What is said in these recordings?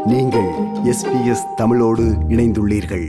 நீங்கள் எஸ்பிஎஸ் தமிழோடு இணைந்துள்ளீர்கள்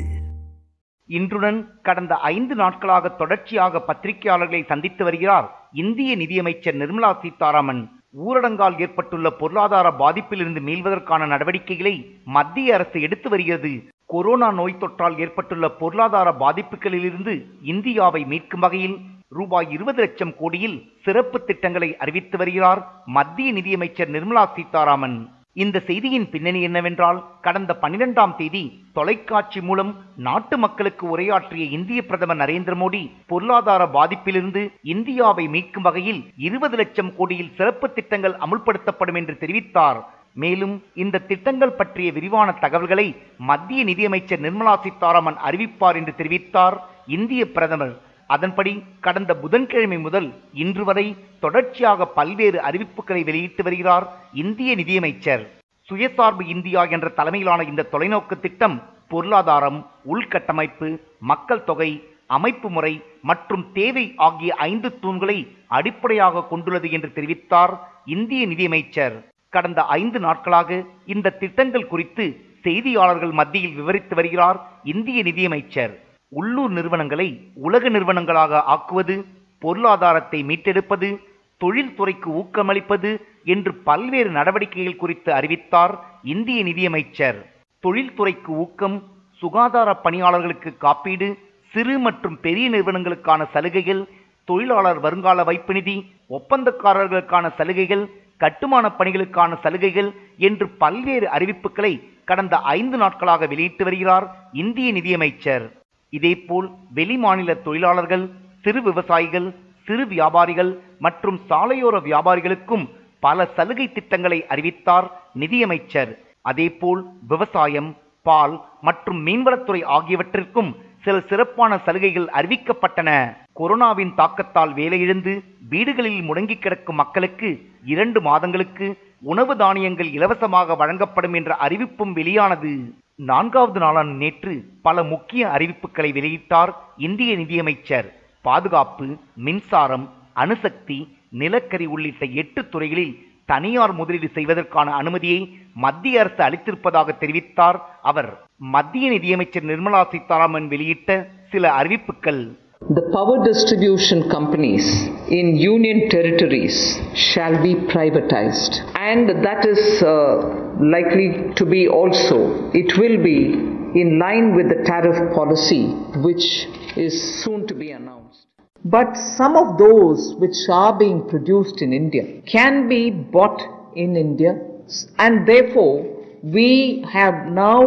இன்றுடன் கடந்த ஐந்து நாட்களாக தொடர்ச்சியாக பத்திரிகையாளர்களை சந்தித்து வருகிறார் இந்திய நிதியமைச்சர் நிர்மலா சீதாராமன் ஊரடங்கால் ஏற்பட்டுள்ள பொருளாதார பாதிப்பிலிருந்து மீள்வதற்கான நடவடிக்கைகளை மத்திய அரசு எடுத்து வருகிறது கொரோனா நோய் தொற்றால் ஏற்பட்டுள்ள பொருளாதார பாதிப்புகளிலிருந்து இந்தியாவை மீட்கும் வகையில் ரூபாய் இருபது லட்சம் கோடியில் சிறப்பு திட்டங்களை அறிவித்து வருகிறார் மத்திய நிதியமைச்சர் நிர்மலா சீதாராமன் இந்த செய்தியின் பின்னணி என்னவென்றால் கடந்த பன்னிரெண்டாம் தேதி தொலைக்காட்சி மூலம் நாட்டு மக்களுக்கு உரையாற்றிய இந்திய பிரதமர் நரேந்திர மோடி பொருளாதார பாதிப்பிலிருந்து இந்தியாவை மீட்கும் வகையில் இருபது லட்சம் கோடியில் சிறப்பு திட்டங்கள் அமுல்படுத்தப்படும் என்று தெரிவித்தார் மேலும் இந்த திட்டங்கள் பற்றிய விரிவான தகவல்களை மத்திய நிதியமைச்சர் நிர்மலா சீதாராமன் அறிவிப்பார் என்று தெரிவித்தார் இந்திய பிரதமர் அதன்படி கடந்த புதன்கிழமை முதல் இன்று வரை தொடர்ச்சியாக பல்வேறு அறிவிப்புகளை வெளியிட்டு வருகிறார் இந்திய நிதியமைச்சர் சுயசார்பு இந்தியா என்ற தலைமையிலான இந்த தொலைநோக்கு திட்டம் பொருளாதாரம் உள்கட்டமைப்பு மக்கள் தொகை அமைப்பு முறை மற்றும் தேவை ஆகிய ஐந்து தூண்களை அடிப்படையாக கொண்டுள்ளது என்று தெரிவித்தார் இந்திய நிதியமைச்சர் கடந்த ஐந்து நாட்களாக இந்த திட்டங்கள் குறித்து செய்தியாளர்கள் மத்தியில் விவரித்து வருகிறார் இந்திய நிதியமைச்சர் உள்ளூர் நிறுவனங்களை உலக நிறுவனங்களாக ஆக்குவது பொருளாதாரத்தை மீட்டெடுப்பது தொழில்துறைக்கு ஊக்கமளிப்பது என்று பல்வேறு நடவடிக்கைகள் குறித்து அறிவித்தார் இந்திய நிதியமைச்சர் தொழில்துறைக்கு ஊக்கம் சுகாதார பணியாளர்களுக்கு காப்பீடு சிறு மற்றும் பெரிய நிறுவனங்களுக்கான சலுகைகள் தொழிலாளர் வருங்கால வைப்பு நிதி ஒப்பந்தக்காரர்களுக்கான சலுகைகள் கட்டுமான பணிகளுக்கான சலுகைகள் என்று பல்வேறு அறிவிப்புகளை கடந்த ஐந்து நாட்களாக வெளியிட்டு வருகிறார் இந்திய நிதியமைச்சர் இதேபோல் வெளிமாநில தொழிலாளர்கள் சிறு விவசாயிகள் சிறு வியாபாரிகள் மற்றும் சாலையோர வியாபாரிகளுக்கும் பல சலுகை திட்டங்களை அறிவித்தார் நிதியமைச்சர் அதேபோல் விவசாயம் பால் மற்றும் மீன்வளத்துறை ஆகியவற்றிற்கும் சில சிறப்பான சலுகைகள் அறிவிக்கப்பட்டன கொரோனாவின் தாக்கத்தால் வேலையிழந்து வீடுகளில் முடங்கி கிடக்கும் மக்களுக்கு இரண்டு மாதங்களுக்கு உணவு தானியங்கள் இலவசமாக வழங்கப்படும் என்ற அறிவிப்பும் வெளியானது நான்காவது நாளான நேற்று பல முக்கிய அறிவிப்புகளை வெளியிட்டார் இந்திய நிதியமைச்சர் பாதுகாப்பு மின்சாரம் அணுசக்தி நிலக்கரி உள்ளிட்ட எட்டு துறைகளில் தனியார் முதலீடு செய்வதற்கான அனுமதியை மத்திய அரசு அளித்திருப்பதாக தெரிவித்தார் அவர் மத்திய நிதியமைச்சர் நிர்மலா சீதாராமன் வெளியிட்ட சில அறிவிப்புகள் The power distribution companies in union territories shall be privatized, and that is uh, likely to be also, it will be in line with the tariff policy which is soon to be announced. But some of those which are being produced in India can be bought in India, and therefore we have now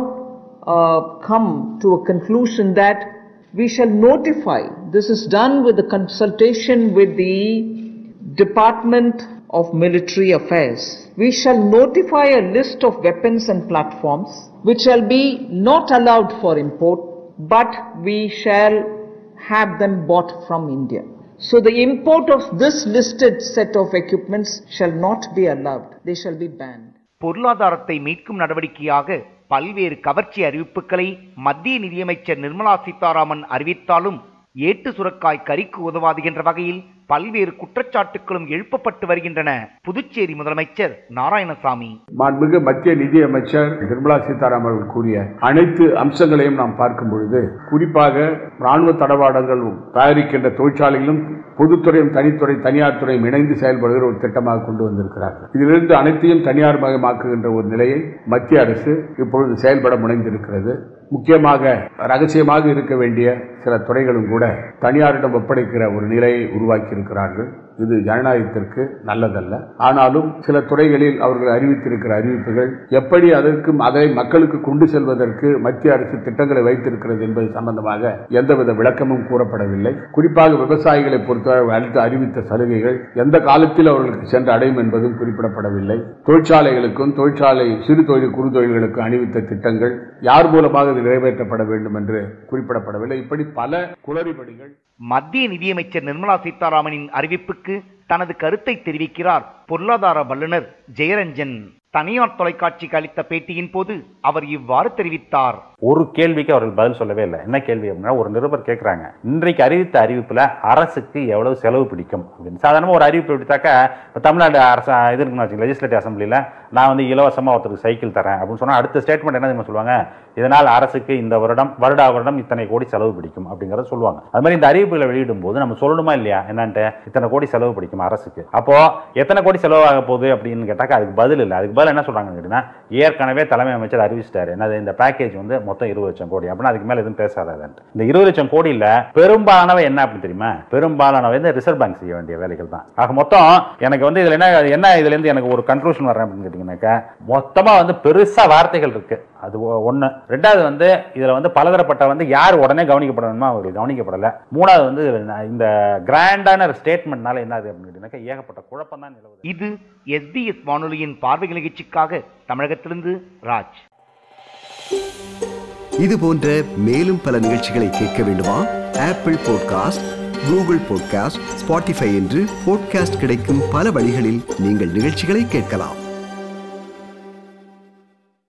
uh, come to a conclusion that we shall notify. This is done with the consultation with the Department of Military Affairs. We shall notify a list of weapons and platforms which shall be not allowed for import, but we shall have them bought from India. So the import of this listed set of equipments shall not be allowed. They shall be banned. பொருளாதாரத்தை மீட்கும் நடவடிக்கையாக பல்வேறு கவர்ச்சி அறிவிப்புகளை மத்திய நிதியமைச்சர் நிர்மலா சீதாராமன் அறிவித்தாலும் ஏட்டு சுரக்காய் கறிக்கு உதவாது என்ற வகையில் பல்வேறு குற்றச்சாட்டுகளும் எழுப்பப்பட்டு வருகின்றன புதுச்சேரி முதலமைச்சர் நாராயணசாமி மாண்புமிகு மத்திய நிதியமைச்சர் நிர்மலா சீதாராமன் அவர்கள் கூறிய அனைத்து அம்சங்களையும் நாம் பார்க்கும் பொழுது குறிப்பாக ராணுவ தடவாடங்கள் தயாரிக்கின்ற தொழிற்சாலைகளும் பொதுத்துறையும் தனித்துறை தனியார் துறையும் இணைந்து செயல்படுகிற ஒரு திட்டமாக கொண்டு வந்திருக்கிறார்கள் இதிலிருந்து அனைத்தையும் தனியார் மயமாக்குகின்ற ஒரு நிலையை மத்திய அரசு இப்பொழுது செயல்பட முனைந்திருக்கிறது முக்கியமாக ரகசியமாக இருக்க வேண்டிய சில துறைகளும் கூட தனியாரிடம் ஒப்படைக்கிற ஒரு நிலையை உருவாக்கி இருக்கிறார்கள் இது ஜனநாயகத்திற்கு நல்லதல்ல ஆனாலும் சில துறைகளில் அவர்கள் அறிவித்திருக்கிற அறிவிப்புகள் எப்படி அதற்கும் அதை மக்களுக்கு கொண்டு செல்வதற்கு மத்திய அரசு திட்டங்களை வைத்திருக்கிறது என்பது சம்பந்தமாக எந்தவித விளக்கமும் கூறப்படவில்லை குறிப்பாக விவசாயிகளை பொறுத்தவரை அளித்து அறிவித்த சலுகைகள் எந்த காலத்தில் அவர்களுக்கு சென்று அடையும் என்பதும் குறிப்பிடப்படவில்லை தொழிற்சாலைகளுக்கும் தொழிற்சாலை சிறு தொழில் குறு தொழில்களுக்கும் அணிவித்த திட்டங்கள் யார் மூலமாக இது நிறைவேற்றப்பட வேண்டும் என்று குறிப்பிடப்படவில்லை இப்படி பல குளறுபடிகள் மத்திய நிதியமைச்சர் நிர்மலா சீதாராமனின் அறிவிப்புக்கு தனது கருத்தை தெரிவிக்கிறார் பொருளாதார வல்லுநர் ஜெயரஞ்சன் தனியார் தொலைக்காட்சிக்கு அளித்த பேட்டியின் போது அவர் இவ்வாறு தெரிவித்தார் ஒரு கேள்விக்கு அவர்கள் பதில் சொல்லவே இல்லை என்ன கேள்வி அப்படின்னா ஒரு நிருபர் கேட்குறாங்க இன்றைக்கு அறிவித்த அறிவிப்பில் அரசுக்கு எவ்வளவு செலவு பிடிக்கும் அப்படின்னு சாதாரணமாக ஒரு அறிவிப்பு எடுத்தாக்கா இப்போ தமிழ்நாடு அரசு இது இருக்குன்னு வச்சுங்க லெஜிஸ்லேட்டிவ் அசம்பிளியில் நான் வந்து இலவசமா ஒருத்தருக்கு சைக்கிள் தரேன் அப்படின்னு சொன்னா அடுத்த ஸ்டேட்மெண்ட் என்ன தெரியுமா சொல்லுவாங்க இதனால் அரசுக்கு இந்த வருடம் வருடா வருடம் இத்தனை கோடி செலவு பிடிக்கும் அப்படிங்கறத சொல்லுவாங்க அது மாதிரி இந்த அறிவிப்புகளை வெளியிடும் போது நம்ம சொல்லணுமா இல்லையா என்னன்ட்டு இத்தனை கோடி செலவு பிடிக்கும் அரசுக்கு அப்போ எத்தனை கோடி செலவாக போகுது அப்படின்னு கேட்டாக்கா அதுக்கு பதில் இல்லை அதுக்கு பதில் என்ன சொல்றாங்கன்னு கேட்டீங்கன்னா ஏற்கனவே தலைமை அமைச்சர் அறிவிச்சிட்டாரு என்னது இந்த பேக்கேஜ் வந்து மொத்தம் இருபது லட்சம் கோடி அப்படின்னா அதுக்கு மேல எதுவும் பேசாதன்ட்டு இந்த இருபது லட்சம் கோடியில பெரும்பாலானவை என்ன அப்படின்னு தெரியுமா பெரும்பாலானவை வந்து ரிசர்வ் பேங்க் செய்ய வேண்டிய வேலைகள் தான் ஆக மொத்தம் எனக்கு வந்து இதுல என்ன என்ன இதுல இருந்து எனக்கு ஒரு கன்க்ளூஷன் வர்றேன் அப்படின்னு கேட்டீங்கன்னாக்கா மொத்தமா வந்து பெருசா வார்த்தைகள் இருக்கு அது ஒ- ஒண்ணு ரெண்டாவது வந்து இதுல வந்து பலதரப்பட்ட வந்து யார் உடனே கவனிக்கப்படணுமோ அவர்கள் கவனிக்கப்படல மூணாவது வந்து இதுல இந்த கிராண்டான ஸ்டேட்மெண்ட்னால என்ன ஆகுது அப்படின்னு கேட்டீங்கன்னாக்கா ஏகப்பட்ட குழப்பம் தான் நிலவுது இது எஸ்பிஎஸ் வானொலியின் பார்வை நிகழ்ச்சிக்காக தமிழகத்திலிருந்து ராஜ் இது போன்ற மேலும் பல நிகழ்ச்சிகளை கேட்க வேண்டுமா Apple podcast Google podcast Spotify என்று பாட்காஸ்ட் கிடைக்கும் பல வழிகளில் நீங்கள் நிகழ்ச்சிகளை கேட்கலாம்